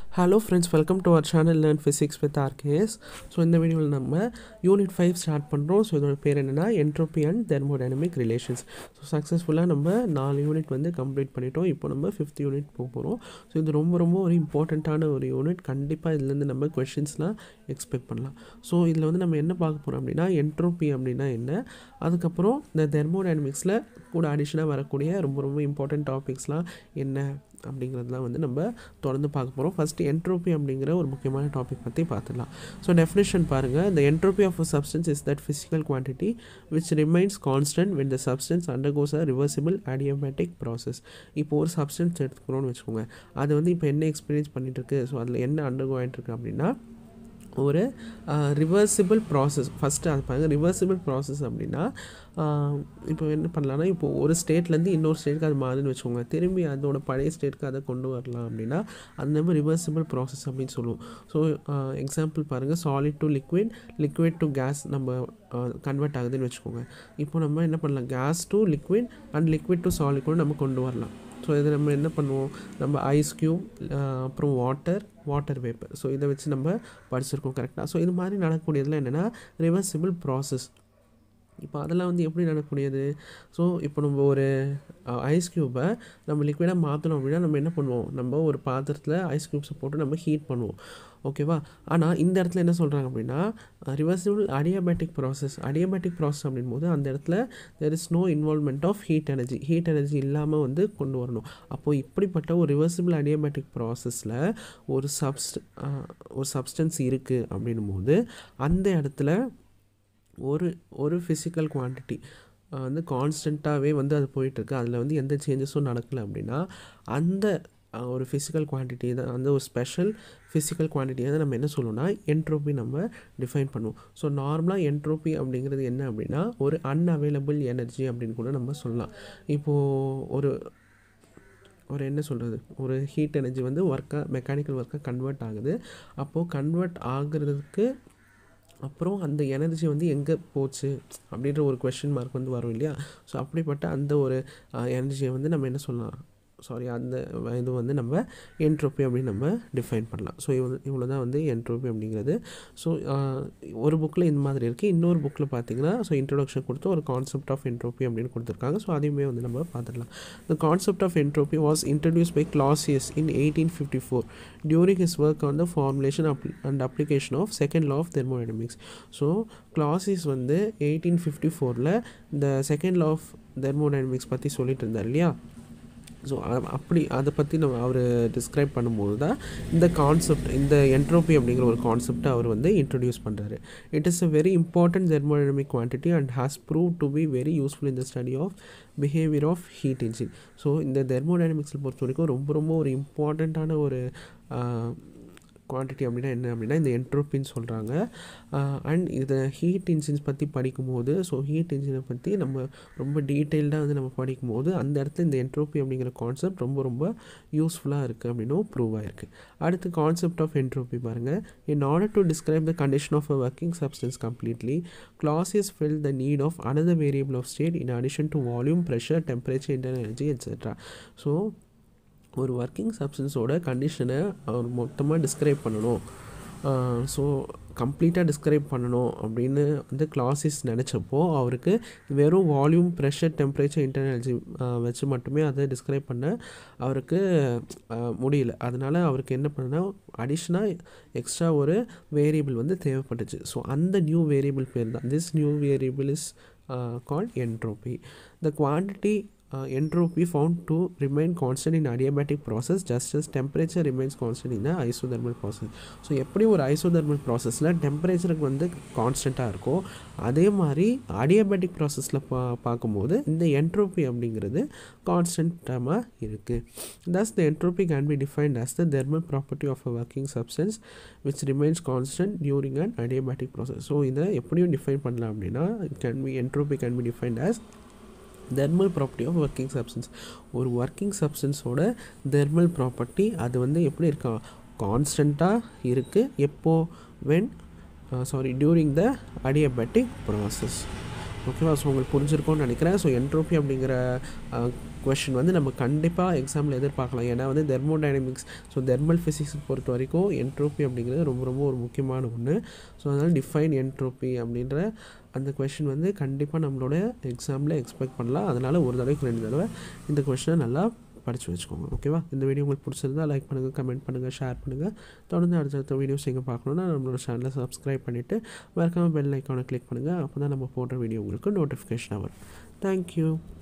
hello friends welcome to our channel learn physics with RKS so இந்த வீடியோவில் நம்ம unit five start பண்ணுறோம் so இதோட பேர் என்னென்னா entropy and thermodynamic relations so சக்ஸஸ்ஃபுல்லாக நம்ம நாலு யூனிட் வந்து கம்ப்ளீட் பண்ணிட்டோம் இப்போ நம்ம ஃபிஃப்த் யூனிட் போக போகிறோம் ஸோ இது ரொம்ப ரொம்ப ஒரு இம்பார்ட்டண்ட்டான ஒரு யூனிட் கண்டிப்பாக இதுலேருந்து நம்ம கொஷின்ஸ்லாம் எக்ஸ்பெக்ட் பண்ணலாம் ஸோ இதில் வந்து நம்ம என்ன பார்க்க போகிறோம் அப்படின்னா என்ட்ரோபி அப்படின்னா என்ன அதுக்கப்புறம் இந்த தெர்மோடைனமிக்ஸில் கூட அடிஷனாக வரக்கூடிய ரொம்ப ரொம்ப இம்பார்ட்டண்ட் டாபிக்ஸ்லாம் என்ன அப்படிங்கிறதுலாம் வந்து நம்ம தொடர்ந்து பார்க்க போகிறோம் ஃபஸ்ட்டு என்ட்ரோபி அப்படிங்கிற ஒரு முக்கியமான டாபிக் பற்றி பார்த்துடலாம் ஸோ டெஃபினேஷன் பாருங்கள் the entropy of a substance is that physical quantity which remains constant when the substance undergoes a reversible adiabatic process இப்போ ஒரு சப்ஸ்டன்ஸ் எடுத்துக்கிறோம்னு வச்சுக்கோங்க அது வந்து இப்போ என்ன எக்ஸ்பீரியன்ஸ் பண்ணிட்டு இருக்கு ஸோ அதில் என்ன அண்டர்கோ ஆகிட்டு இருக்கு அப்படின்னா ஒரு ரிவர்சிபிள் ப்ராசஸ் ஃபஸ்ட்டு அது பாருங்கள் ரிவர்சிபிள் ப்ராசஸ் அப்படின்னா இப்போ என்ன பண்ணலாம்னா இப்போ ஒரு ஸ்டேட்லேருந்து இன்னொரு ஸ்டேட்டுக்கு அது மாறுதுன்னு வச்சுக்கோங்க திரும்பி அதோட பழைய ஸ்டேட்டுக்கு அதை கொண்டு வரலாம் அப்படின்னா அது நம்ம ரிவர்சிபிள் ப்ராசஸ் அப்படின்னு சொல்லுவோம் ஸோ எக்ஸாம்பிள் பாருங்கள் solid to liquid liquid to gas நம்ம கன்வெர்ட் ஆகுதுன்னு வச்சுக்கோங்க இப்போ நம்ம என்ன பண்ணலாம் gas to liquid and liquid to solid கூட நம்ம கொண்டு வரலாம் ஸோ இதை நம்ம என்ன பண்ணுவோம் நம்ம ஐஸ் க்யூப் அப்புறம் வாட்டர் வாட்டர் வேப்பர் ஸோ இதை வச்சு நம்ம படிச்சிருக்கோம் கரெக்டாக ஸோ இது மாதிரி நடக்கக்கூடியதில் என்னென்னா ரிவர்சிபிள் ப்ராசஸ் இப்போ அதெல்லாம் வந்து எப்படி நடக்கக்கூடியது ஸோ இப்போ நம்ம ஒரு ஐஸ் க்யூப்பை நம்ம லிக்விடாக மாற்றணும் அப்படின்னா நம்ம என்ன பண்ணுவோம் நம்ம ஒரு பாத்திரத்தில் ஐஸ் க்யூப்ஸை போட்டு நம்ம ஹீட் பண்ணுவோம் ஓகேவா ஆனால் இந்த இடத்துல என்ன சொல்கிறாங்க அப்படின்னா reversible adiabatic process adiabatic process அப்படின் போது அந்த இடத்துல there is no involvement of heat energy heat energy இல்லாமல் வந்து கொண்டு வரணும் அப்போது இப்படிப்பட்ட ஒரு ரிவர்சிபிள் அடியாபேட்டிக் ப்ராசஸில் ஒரு சப்ஸ்ட் ஒரு சப்ஸ்டன்ஸ் இருக்குது அப்படின்னும் போது அந்த இடத்துல ஒரு ஒரு ஃபிசிக்கல் குவான்டிட்டி வந்து கான்ஸ்டண்ட்டாகவே வந்து அது போயிட்டுருக்கு அதில் வந்து எந்த சேஞ்சஸும் நடக்கலை அப்படின்னா அந்த ஒரு ஃபிசிக்கல் குவான்டிட்டி தான் அந்த ஒரு ஸ்பெஷல் ஃபிசிக்கல் குவான்டிட்டியை தான் நம்ம என்ன சொல்லணும்னா என்ட்ரோபி நம்ம டிஃபைன் பண்ணுவோம் ஸோ நார்மலாக என்ட்ரோபி அப்படிங்கிறது என்ன அப்படின்னா ஒரு அன்அவைலபிள் எனர்ஜி அப்படின்னு கூட நம்ம சொல்லலாம் இப்போது ஒரு ஒரு என்ன சொல்கிறது ஒரு ஹீட் எனர்ஜி வந்து ஒர்க்காக மெக்கானிக்கல் ஒர்க்காக கன்வெர்ட் ஆகுது அப்போது கன்வெர்ட் ஆகுறதுக்கு அப்புறம் அந்த எனர்ஜி வந்து எங்கே போச்சு அப்படின்ற ஒரு கொஷின் மார்க் வந்து வரும் இல்லையா ஸோ அப்படிப்பட்ட அந்த ஒரு எனர்ஜியை வந்து நம்ம என்ன சொல்லலாம் சாரி அந்த இது வந்து நம்ம என்ட்ரோப்பி அப்படின்னு நம்ம டிஃபைன் பண்ணலாம் ஸோ இவ்வளோ இவ்வளோ தான் வந்து என்ட்ரோப்பி அப்படிங்கிறது ஸோ ஒரு புக்கில் இந்த மாதிரி இருக்குது இன்னொரு புக்கில் பார்த்தீங்கன்னா ஸோ இன்ட்ரொடக்ஷன் கொடுத்து ஒரு கான்செப்ட் ஆஃப் என்ட்ரோப்பி அப்படின்னு கொடுத்துருக்காங்க ஸோ அதையுமே வந்து நம்ம பார்த்துடலாம் the concept of entropy was introduced by Clausius in eighteen fifty four during his work on the formulation of and application of second law of thermodynamics so Clausius வந்து eighteen fifty ஃபோரில் இந்த second law of thermodynamics பற்றி சொல்லிட்டு இருந்தார் இல்லையா so அப்படி அதை பற்றி நம்ம அவர் டிஸ்கிரைப் பண்ணும்போது தான் இந்த கான்செப்ட் இந்த என்ட்ரோபி அப்படிங்கிற ஒரு கான்செப்டை அவர் வந்து இன்ட்ரடியூஸ் பண்ணுறாரு it is a very important thermodynamic quantity and has prove to be very useful in the study of behaviour of heat engine so இந்த தெர்மோடைனமிக்ஸில் பொறுத்த வரைக்கும் ரொம்ப ரொம்ப ஒரு இம்பார்ட்டண்ட்டான ஒரு குவான்டிட்டி அப்படின்னா என்ன அப்படின்னா இந்த என்ட்ரோப்பின்னு சொல்கிறாங்க அண்ட் இதை ஹீட் இன்ஜின்ஸ் பற்றி படிக்கும்போது ஸோ ஹீட் இன்ஜினை பற்றி நம்ம ரொம்ப டீட்டெயில்டாக வந்து நம்ம படிக்கும்போது அந்த இடத்துல இந்த என்ட்ரோப்பி அப்படிங்கிற கான்செப்ட் ரொம்ப ரொம்ப யூஸ்ஃபுல்லாக இருக்குது அப்படின்னும் ப்ரூவ் ஆகிருக்கு அடுத்து கான்செப்ட் ஆஃப் என்ட்ரோப்பி பாருங்கள் in order to describe the condition of a working substance completely Clausius fill the need of another variable of state in addition to volume pressure temperature internal energy etcetera so ஒரு working சப்ஸ்டன்ஸோட கண்டிஷனை அவர் மொத்தமாக describe பண்ணணும் so கம்ப்ளீட்டாக describe பண்ணணும் அப்படின்னு வந்து கிளாஸஸ் நினச்சப்போ அவருக்கு வெறும் வால்யூம் ப்ரெஷர் டெம்பரேச்சர் இன்டர்னல்ஜி வச்சு மட்டுமே அதை டிஸ்கிரைப் பண்ண அவருக்கு முடியல அதனால் அவருக்கு என்ன பண்ணுன்னா அடிஷ்னலாக எக்ஸ்ட்ரா ஒரு வேரியபிள் வந்து தேவைப்பட்டுச்சு ஸோ அந்த நியூ வேரியபிள் பேர் தான் this new variable is called entropy the quantity uh, entropy found to remain constant in adiabatic process just as temperature remains constant in the isothermal process so எப்படி ஒரு isothermal ப்ராசஸில் டெம்பரேச்சருக்கு வந்து கான்ஸ்டண்ட்டாக இருக்கோ அதே மாதிரி அடியாபேட்டிக் ப்ராசஸில் பா பார்க்கும்போது இந்த என்ட்ரோபி அப்படிங்கிறது கான்ஸ்டண்ட்டாக இருக்குது thus the entropy can be defined as the thermal property of a working substance which remains constant during and adiabatic process so இதை எப்படியும் டிஃபைன் பண்ணலாம் அப்படின்னா can be entropy can be defined as thermal property of working substance ஒரு working சப்ஸ்டன்ஸோட thermal property அது வந்து எப்படி இருக்கா கான்ஸ்டண்ட்டாக இருக்குது எப்போ when sorry during the adiabatic process ஓகேவா ஸோ உங்களுக்கு புரிஞ்சிருக்கோன்னு நினைக்கிறேன் ஸோ என்ட்ரோபி அப்படிங்கிற கொஷின் வந்து நம்ம கண்டிப்பாக எக்ஸாமில் எதிர்பார்க்கலாம் ஏன்னா வந்து தெர்மோடைனமிக்ஸ் ஸோ தெர்மல் ஃபிசிக்ஸ் பொறுத்த வரைக்கும் என்ட்ரோப்பி அப்படிங்கிறது ரொம்ப ரொம்ப ஒரு முக்கியமான ஒன்று ஸோ அதனால் டிஃபைன் என்ட்ரோப்பி அப்படின்ற அந்த கொஷின் வந்து கண்டிப்பாக நம்மளோட எக்ஸாமில் எக்ஸ்பெக்ட் பண்ணலாம் அதனால் ஒரு தடவைக்கு ரெண்டு தடவை இந்த கொஷினை நல்லா படித்து வச்சுக்கோங்க ஓகேவா இந்த வீடியோ உங்களுக்கு பிடிச்சிருந்தா லைக் பண்ணுங்கள் கமெண்ட் பண்ணுங்கள் ஷேர் பண்ணுங்கள் தொடர்ந்து அடுத்தடுத்த வீடியோஸ் எங்கே பார்க்கணுன்னா நம்மளோட சேனலை சப்ஸ்கிரைப் பண்ணிவிட்டு மறக்காமல் பெல் ஐக்கானை கிளிக் பண்ணுங்கள் அப்போ தான் நம்ம போடுற வீடியோ உங்களுக்கு நோட்டிஃபிகேஷன் வரும் தேங்க்யூ